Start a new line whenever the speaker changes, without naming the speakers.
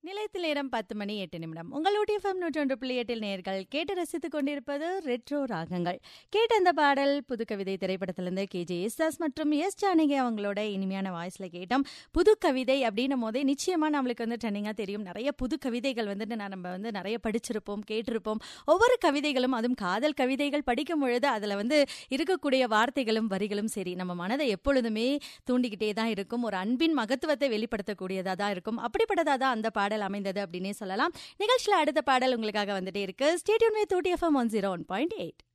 நிலையத்தில் நேரம் பத்து மணி எட்டு நிமிடம் உங்கள் ஊட்டிஎஃப்எம் நூற்றொன்று புள்ளி எட்டில் நேர்கள் கேட்டு ரசித்துக் கொண்டிருப்பது ரெட்ரோ ராகங்கள் கேட்ட அந்த பாடல் புது கவிதை திரைப்படத்திலிருந்து கே ஜே எஸ்தாஸ் மற்றும் எஸ் ஜானகி அவங்களோட இனிமையான வாய்ஸ்ல கேட்டோம் புது கவிதை அப்படின்னும் போதே நிச்சயமா நம்மளுக்கு வந்து ட்ரெண்டிங்காக தெரியும் நிறைய புது கவிதைகள் வந்துட்டு நான் நம்ம வந்து நிறைய படிச்சிருப்போம் கேட்டிருப்போம் ஒவ்வொரு கவிதைகளும் அதுவும் காதல் கவிதைகள் படிக்கும் பொழுது அதில் வந்து இருக்கக்கூடிய வார்த்தைகளும் வரிகளும் சரி நம்ம மனதை எப்பொழுதுமே தூண்டிக்கிட்டே தான் இருக்கும் ஒரு அன்பின் மகத்துவத்தை வெளிப்படுத்தக்கூடியதாக தான் இருக்கும் அப்படிப்பட்டதாக தான் அந்த பாடல் அமைந்தது அப்படின்னே சொல்லலாம் நிகழ்ச்சியில் அடுத்த பாடல் உங்களுக்காக வந்துட்டே இருக்கு stadium with Ooty F M one zero one point eight